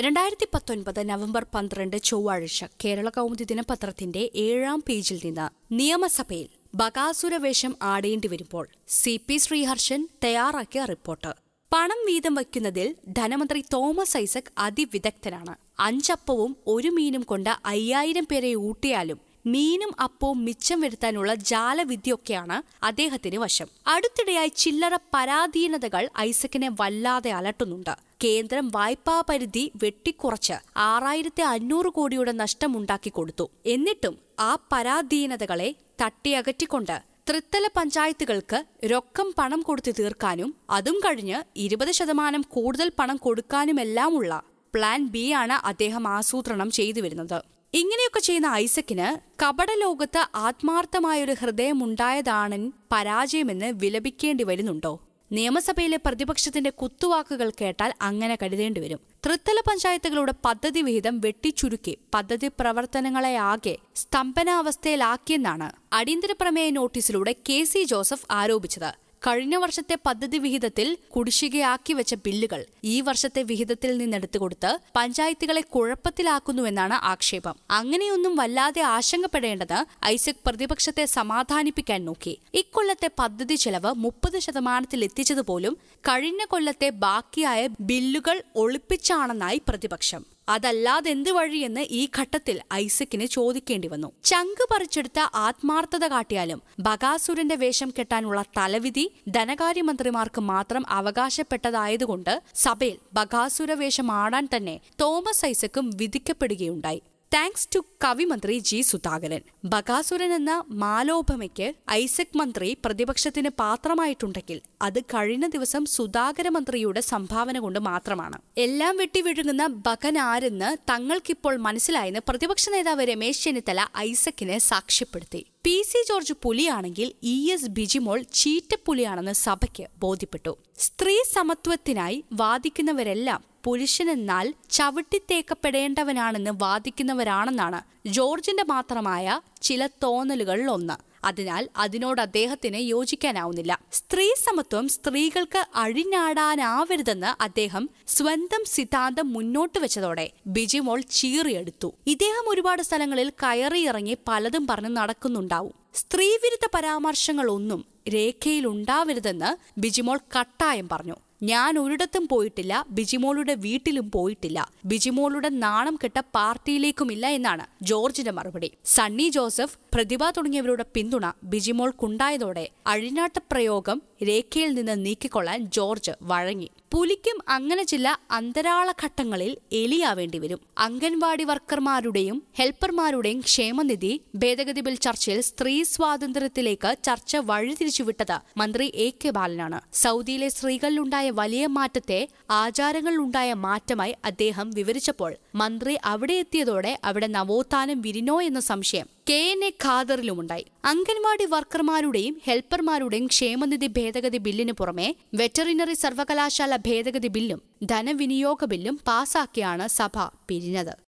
രണ്ടായിരത്തി പത്തൊൻപത് നവംബർ പന്ത്രണ്ട് ചൊവ്വാഴ്ച കേരള കൗമുദി ദിനപത്രത്തിന്റെ ഏഴാം പേജിൽ നിന്ന് നിയമസഭയിൽ ബകാസുര വേഷം ആടേണ്ടി വരുമ്പോൾ സി പി ശ്രീഹർഷൻ തയ്യാറാക്കിയ റിപ്പോർട്ട് പണം വീതം വയ്ക്കുന്നതിൽ ധനമന്ത്രി തോമസ് ഐസക് അതിവിദഗ്ധനാണ് അഞ്ചപ്പവും ഒരു മീനും കൊണ്ട് അയ്യായിരം പേരെ ഊട്ടിയാലും മീനും അപ്പവും മിച്ചം വരുത്താനുള്ള ജാലവിദ്യയൊക്കെയാണ് അദ്ദേഹത്തിന് വശം അടുത്തിടെയായി ചില്ലറ പരാധീനതകൾ ഐസക്കിനെ വല്ലാതെ അലട്ടുന്നുണ്ട് കേന്ദ്രം വായ്പാ പരിധി വെട്ടിക്കുറച്ച് ആറായിരത്തി അഞ്ഞൂറ് കോടിയുടെ നഷ്ടമുണ്ടാക്കി കൊടുത്തു എന്നിട്ടും ആ പരാധീനതകളെ തട്ടിയകറ്റിക്കൊണ്ട് തൃത്തല പഞ്ചായത്തുകൾക്ക് രൊക്കം പണം കൊടുത്തു തീർക്കാനും അതും കഴിഞ്ഞ് ഇരുപത് ശതമാനം കൂടുതൽ പണം കൊടുക്കാനുമെല്ലാമുള്ള പ്ലാൻ ബി ആണ് അദ്ദേഹം ആസൂത്രണം ചെയ്തു വരുന്നത് ഇങ്ങനെയൊക്കെ ചെയ്യുന്ന ഐസക്കിന് കപടലോകത്ത് ആത്മാർത്ഥമായൊരു ഹൃദയമുണ്ടായതാണ് പരാജയമെന്ന് വിലപിക്കേണ്ടി വരുന്നുണ്ടോ നിയമസഭയിലെ പ്രതിപക്ഷത്തിന്റെ കുത്തുവാക്കുകൾ കേട്ടാൽ അങ്ങനെ കരുതേണ്ടി വരും തൃത്തല പഞ്ചായത്തുകളുടെ പദ്ധതി വിഹിതം വെട്ടിച്ചുരുക്കി പദ്ധതി പ്രവർത്തനങ്ങളെയാകെ സ്തംഭനാവസ്ഥയിലാക്കിയെന്നാണ് അടിയന്തര പ്രമേയ നോട്ടീസിലൂടെ കെ സി ജോസഫ് ആരോപിച്ചത് കഴിഞ്ഞ വർഷത്തെ പദ്ധതി വിഹിതത്തിൽ കുടിശ്ശികയാക്കി വെച്ച ബില്ലുകൾ ഈ വർഷത്തെ വിഹിതത്തിൽ നിന്നെടുത്തു കൊടുത്ത് പഞ്ചായത്തുകളെ കുഴപ്പത്തിലാക്കുന്നുവെന്നാണ് ആക്ഷേപം അങ്ങനെയൊന്നും വല്ലാതെ ആശങ്കപ്പെടേണ്ടത് ഐസക് പ്രതിപക്ഷത്തെ സമാധാനിപ്പിക്കാൻ നോക്കി ഇക്കൊല്ലത്തെ പദ്ധതി ചെലവ് മുപ്പത് ശതമാനത്തിൽ എത്തിച്ചതുപോലും കഴിഞ്ഞ കൊല്ലത്തെ ബാക്കിയായ ബില്ലുകൾ ഒളിപ്പിച്ചാണെന്നായി പ്രതിപക്ഷം അതല്ലാതെന്ത് വഴിയെന്ന് ഈ ഘട്ടത്തിൽ ഐസക്കിന് ചോദിക്കേണ്ടി വന്നു ചങ്ക് പറിച്ചെടുത്ത ആത്മാർത്ഥത കാട്ടിയാലും ബകാസുരന്റെ വേഷം കെട്ടാനുള്ള തലവിധി ധനകാര്യമന്ത്രിമാർക്ക് മാത്രം അവകാശപ്പെട്ടതായതുകൊണ്ട് സഭയിൽ ബകാസുര വേഷം ആടാൻ തന്നെ തോമസ് ഐസക്കും വിധിക്കപ്പെടുകയുണ്ടായി താങ്ക്സ് ടു കവിമന്ത്രി ജി സുധാകരൻ ബകാസുരൻ എന്ന മാലോപമയ്ക്ക് ഐസക് മന്ത്രി പ്രതിപക്ഷത്തിന് പാത്രമായിട്ടുണ്ടെങ്കിൽ അത് കഴിഞ്ഞ ദിവസം സുധാകര മന്ത്രിയുടെ സംഭാവന കൊണ്ട് മാത്രമാണ് എല്ലാം വെട്ടിവിഴുങ്ങുന്ന ബകൻ ആരെന്ന് തങ്ങൾക്കിപ്പോൾ മനസ്സിലായെന്ന് പ്രതിപക്ഷ നേതാവ് രമേശ് ചെന്നിത്തല ഐസക്കിനെ സാക്ഷ്യപ്പെടുത്തി പി സി ജോർജ് പുലിയാണെങ്കിൽ ഇ എസ് ബിജിമോൾ ചീറ്റപ്പുലിയാണെന്ന് സഭയ്ക്ക് ബോധ്യപ്പെട്ടു സ്ത്രീ സമത്വത്തിനായി വാദിക്കുന്നവരെല്ലാം പുരുഷനെന്നാൽ ചവിട്ടിത്തേക്കപ്പെടേണ്ടവനാണെന്ന് വാദിക്കുന്നവരാണെന്നാണ് ജോർജിന്റെ മാത്രമായ ചില തോന്നലുകളിൽ ഒന്ന് അതിനാൽ അതിനോട് അദ്ദേഹത്തിന് യോജിക്കാനാവുന്നില്ല സ്ത്രീ സമത്വം സ്ത്രീകൾക്ക് അഴിഞ്ഞാടാനാവരുതെന്ന് അദ്ദേഹം സ്വന്തം സിദ്ധാന്തം മുന്നോട്ട് വെച്ചതോടെ ബിജിമോൾ ചീറിയെടുത്തു ഇദ്ദേഹം ഒരുപാട് സ്ഥലങ്ങളിൽ കയറിയിറങ്ങി പലതും പറഞ്ഞ് നടക്കുന്നുണ്ടാവും സ്ത്രീവിരുദ്ധ പരാമർശങ്ങളൊന്നും രേഖയിലുണ്ടാവരുതെന്ന് ബിജിമോൾ കട്ടായം പറഞ്ഞു ഞാൻ ഒരിടത്തും പോയിട്ടില്ല ബിജിമോളുടെ വീട്ടിലും പോയിട്ടില്ല ബിജിമോളുടെ നാണം കെട്ട പാർട്ടിയിലേക്കുമില്ല എന്നാണ് ജോർജിന്റെ മറുപടി സണ്ണി ജോസഫ് പ്രതിഭ തുടങ്ങിയവരുടെ പിന്തുണ ബിജിമോൾക്കുണ്ടായതോടെ അഴിഞ്ഞാട്ട പ്രയോഗം രേഖയിൽ നിന്ന് നീക്കിക്കൊള്ളാൻ ജോർജ് വഴങ്ങി പുലിക്കും അങ്ങനെ ചില അന്തരാള ഘട്ടങ്ങളിൽ എലിയാവേണ്ടി വരും അംഗൻവാടി വർക്കർമാരുടെയും ഹെൽപ്പർമാരുടെയും ക്ഷേമനിധി ഭേദഗതി ബിൽ ചർച്ചയിൽ സ്ത്രീ സ്വാതന്ത്ര്യത്തിലേക്ക് ചർച്ച വഴിതിരിച്ചുവിട്ടത് മന്ത്രി എ കെ ബാലനാണ് സൗദിയിലെ സ്ത്രീകളിലുണ്ടായ വലിയ മാറ്റത്തെ ആചാരങ്ങളിലുണ്ടായ മാറ്റമായി അദ്ദേഹം വിവരിച്ചപ്പോൾ മന്ത്രി അവിടെ എത്തിയതോടെ അവിടെ നവോത്ഥാനം വിരിനോ എന്ന സംശയം കെ എൻ എ ഖാദറിലുമുണ്ടായി അംഗൻവാടി വർക്കർമാരുടെയും ഹെൽപ്പർമാരുടെയും ക്ഷേമനിധി ഭേദഗതി ബില്ലിന് പുറമെ വെറ്ററിനറി സർവകലാശാല ഭേദഗതി ബില്ലും ധനവിനിയോഗ ബില്ലും പാസാക്കിയാണ് സഭ പിരിഞ്ഞത്